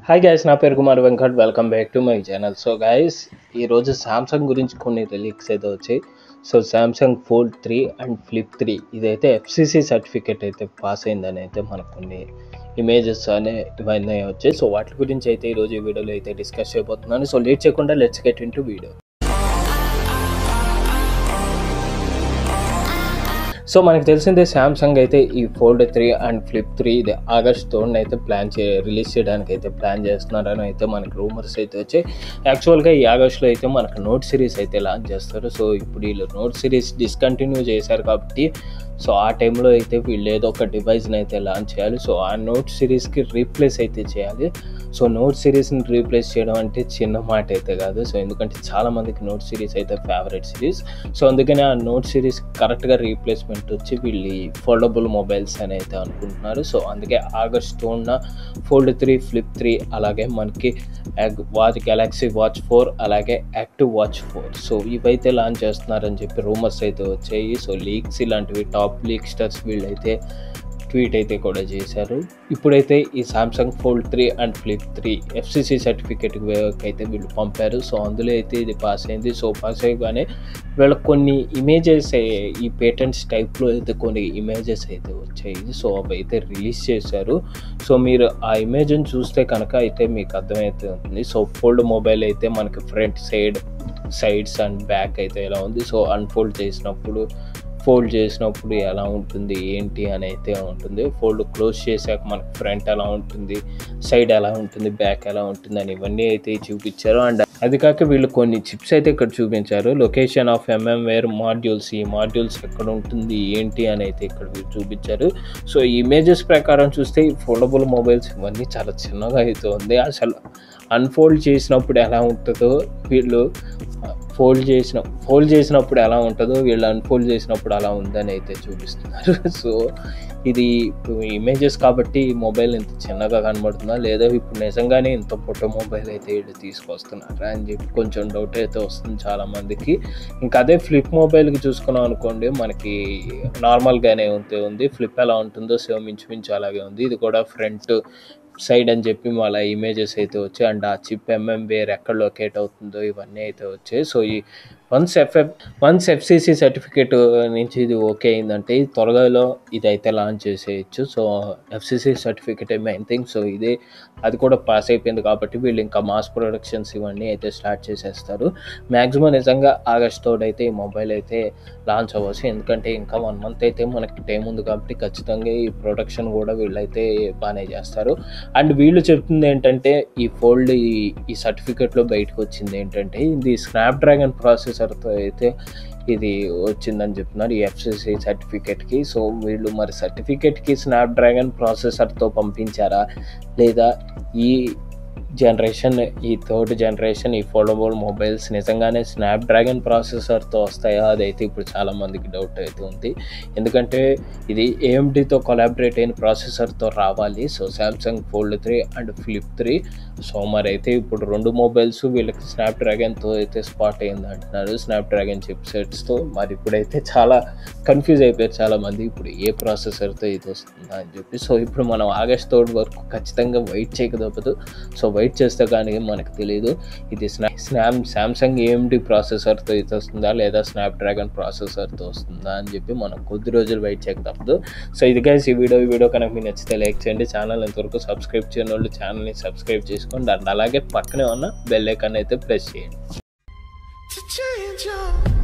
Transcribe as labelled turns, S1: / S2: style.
S1: hi guys నా పేరు Kumar Venkat welcome back to my channel so guys ఈరోజు సామ్సంగ్ గురించి కొన్ని రిలీక్స్ అయితే వచ్చాయి so Samsung fold three and flip three ఇదైతే ఎఫ్సిసి సర్టిఫికేట్ అయితే పాస్ అయిందని అయితే మనకు కొన్ని ఇమేజెస్ అనే ఇవన్నీ వచ్చాయి సో వాటి గురించి అయితే ఈరోజు ఈ వీడియోలో అయితే డిస్కస్ చేయబోతున్నాను సో లేట్ చేయకుండా let's get into video so మనకు తెలిసిందే శాంసంగ్ అయితే ఈ fold three and flip three ఇది ఆగస్ట్ థర్డ్ అయితే ప్లాన్ చే రిలీజ్ చేయడానికి అయితే ప్లాన్ చేస్తున్నారని అయితే మనకి రూమర్స్ అయితే వచ్చాయి యాక్చువల్గా ఈ ఆగస్ట్లో అయితే మనకు నోట్ సిరీస్ అయితే లాంచ్ చేస్తారు సో ఇప్పుడు వీళ్ళు నోట్ సిరీస్ డిస్కంటిన్యూ చేశారు కాబట్టి సో ఆ టైంలో అయితే వీళ్ళు ఏదో ఒక డివైస్ని అయితే లాంచ్ చేయాలి సో ఆ నోట్ సిరీస్కి రీప్లేస్ అయితే చేయాలి సో నోట్ సిరీస్ని రీప్లేస్ చేయడం అంటే చిన్న మాట అయితే కాదు సో ఎందుకంటే చాలామందికి నోట్ సిరీస్ అయితే ఫేవరెట్ సిరీస్ సో అందుకని ఆ నోట్ సిరీస్ కరెక్ట్గా రీప్లేస్మెంట్ వచ్చి వీళ్ళు ఫోల్డబుల్ మొబైల్స్ అని అయితే అనుకుంటున్నారు సో అందుకే ఆగస్ట్ ఉన్న ఫోల్డ్ త్రీ ఫ్లిప్ త్రీ అలాగే మనకి వాచ్ గెలాక్సీ వాచ్ ఫోర్ అలాగే యాక్టివ్ వాచ్ ఫోర్ సో ఇవైతే లాంచ్ చేస్తున్నారని చెప్పి రూమర్స్ అయితే వచ్చాయి సో లీక్స్ ఇలాంటివి టాప్ లీక్ స్టార్స్ వీళ్ళైతే ట్వీట్ అయితే కూడా చేశారు ఇప్పుడైతే ఈ Samsung fold three and flip three FCC certificate అయితే వీళ్ళు పంపారు సో అందులో అయితే ఇది పాస్ అయింది సో పాస్ అయ్యగానే వీళ్ళకి కొన్ని ఇమేజెస్ ఈ పేటెంట్స్ టైప్లో అయితే కొన్ని ఇమేజెస్ అయితే వచ్చాయి సో అవి అయితే రిలీజ్ చేశారు సో మీరు ఆ ఇమేజ్ని చూస్తే కనుక అయితే మీకు అర్థమవుతుంది సో ఫోల్డ్ మొబైల్ అయితే మనకి front side sides and back అయితే ఎలా ఉంది సో అన్ఫోల్డ్ చేసినప్పుడు ఫోల్డ్ చేసినప్పుడు ఎలా ఉంటుంది ఏంటి అని అయితే ఉంటుంది ఫోల్డ్ క్లోజ్ చేశాక మనకు ఫ్రంట్ ఎలా ఉంటుంది సైడ్ ఎలా ఉంటుంది బ్యాక్ ఎలా ఉంటుంది అని ఇవన్నీ అయితే చూపించారు అండ్ అది కాక వీళ్ళు కొన్ని చిప్స్ అయితే ఇక్కడ చూపించారు location of MM wave modules ఈ మాడ్యూల్స్ ఎక్కడ ఉంటుంది ఏంటి అని అయితే ఇక్కడ వీళ్ళు చూపించారు సో ఈ ఇమేజెస్ ప్రకారం చూస్తే ఈ ఫోల్డబుల్ మొబైల్స్ ఇవన్నీ చాలా చిన్నగా అయితే ఉంది అసలు అన్ఫోల్డ్ చేసినప్పుడు ఎలా ఉంటుందో వీళ్ళు ఫోల్డ్ చేసిన ఫోల్డ్ చేసినప్పుడు ఎలా ఉంటుందో వీళ్ళు అన్ఫోల్డ్ చేసినప్పుడు అలా ఉందని అయితే చూపిస్తున్నారు సో ఇది ఇమేజెస్ కాబట్టి ఈ మొబైల్ ఇంత చిన్నగా కనబడుతుందా లేదా ఇప్పుడు నిజంగానే ఇంత పొట్ట మొబైల్ అయితే వీళ్ళు తీసుకొస్తున్నారా అని చెప్పి కొంచెం డౌట్ అయితే వస్తుంది చాలామందికి ఇంకా అదే ఫ్లిప్ మొబైల్కి చూసుకున్నాం అనుకోండి మనకి నార్మల్గానే ఉంటే ఉంది ఫ్లిప్ ఎలా ఉంటుందో సేమ్ ఇంచుమించు అలాగే ఉంది ఇది కూడా ఫ్రంట్ సైడ్ అని చెప్పి మళ్ళీ ఇమేజెస్ అయితే వచ్చాయి అండ్ ఆ చిప్ ఎంఎం వేర్ ఎక్కడ లొకేట్ అవుతుందో ఇవన్నీ అయితే వచ్చాయి సో ఈ once FF once FCC certificate నుంచి ఇది ఓకే అయిందంటే త్వరగాలో ఇది అయితే లాంచ్ చేసేయచ్చు so FCC certificate main thing so ఇదే అది కూడా పాస్ అయిపోయింది కాబట్టి వీళ్ళు ఇంకా మాస్ ప్రొడక్షన్స్ ఇవన్నీ అయితే స్టార్ట్ చేసేస్తారు మ్యాక్సిమం నిజంగా ఆగస్ట్ తోడు అయితే ఈ మొబైల్ అయితే లాంచ్ అవ్వచ్చు ఎందుకంటే ఇంకా వన్ మంత్ అయితే మనకి టైం ఉంది కాబట్టి ఖచ్చితంగా ఈ ప్రొడక్షన్ కూడా వీళ్ళైతే బాగానే చేస్తారు అండ్ వీళ్ళు చెప్తుంది ఏంటంటే ఈ ఫోల్డ్ ఈ ఈ సర్టిఫికేట్లో బయటకు వచ్చింది ఏంటంటే ఇది స్నాప్డ్రాగన్ ప్రాసెసర్తో అయితే ఇది వచ్చిందని చెప్తున్నారు ఈ ఎఫ్సిసి సర్టిఫికేట్కి సో వీళ్ళు మరి సర్టిఫికేట్కి స్నాప్డ్రాగన్ ప్రాసెసర్తో పంపించారా లేదా ఈ జనరేషన్ ఈ థర్డ్ జనరేషన్ ఈ ఫోల్డబుల్ మొబైల్స్ నిజంగానే స్నాప్డ్రాగన్ ప్రాసెసర్తో వస్తాయా అదైతే ఇప్పుడు చాలామందికి డౌట్ అయితే ఉంది ఎందుకంటే ఇది ఏఎండితో కొలాబరేట్ అయిన ప్రాసెసర్తో రావాలి so Samsung fold three and flip three so మరి అయితే ఇప్పుడు రెండు మొబైల్స్ వీళ్ళకి స్నాప్డ్రాగన్తో అయితే స్పాట్ అయింది అంటున్నారు స్నాప్డ్రాగన్ చిప్ సెట్స్తో మరి ఇప్పుడైతే చాలా కన్ఫ్యూజ్ అయిపోయారు చాలామంది ఇప్పుడు ఏ ప్రాసెసర్తో ఇది వస్తుందా అని చెప్పి సో ఇప్పుడు మనం ఆగస్ట్ థర్డ్ వరకు ఖచ్చితంగా వెయిట్ చేయక తప్పదు సో వెయిట్ చేస్తే కానీ మనకు తెలియదు ఇది స్నా స్నామ్ శాంసంగ్ ఏఎండి ప్రాసెసర్తో ఇది వస్తుందా లేదా స్నాప్డ్రాగన్ ప్రాసెసర్తో వస్తుందా అని చెప్పి మనం కొద్ది రోజులు వెయిట్ చేయక తప్పదు సో ఇది గైస్ ఈ వీడియో ఈ వీడియో కనుక మీకు నచ్చితే లైక్ చేయండి ఛానల్ ఎంతవరకు సబ్స్క్రైబ్ చేయని వాళ్ళు ఛానల్ని సబ్స్క్రైబ్ చేసుకోండి అండ్ అలాగే పక్కనే ఉన్న బెల్ ఐకాన్ అయితే ప్రెస్ చేయండి
S2: to change your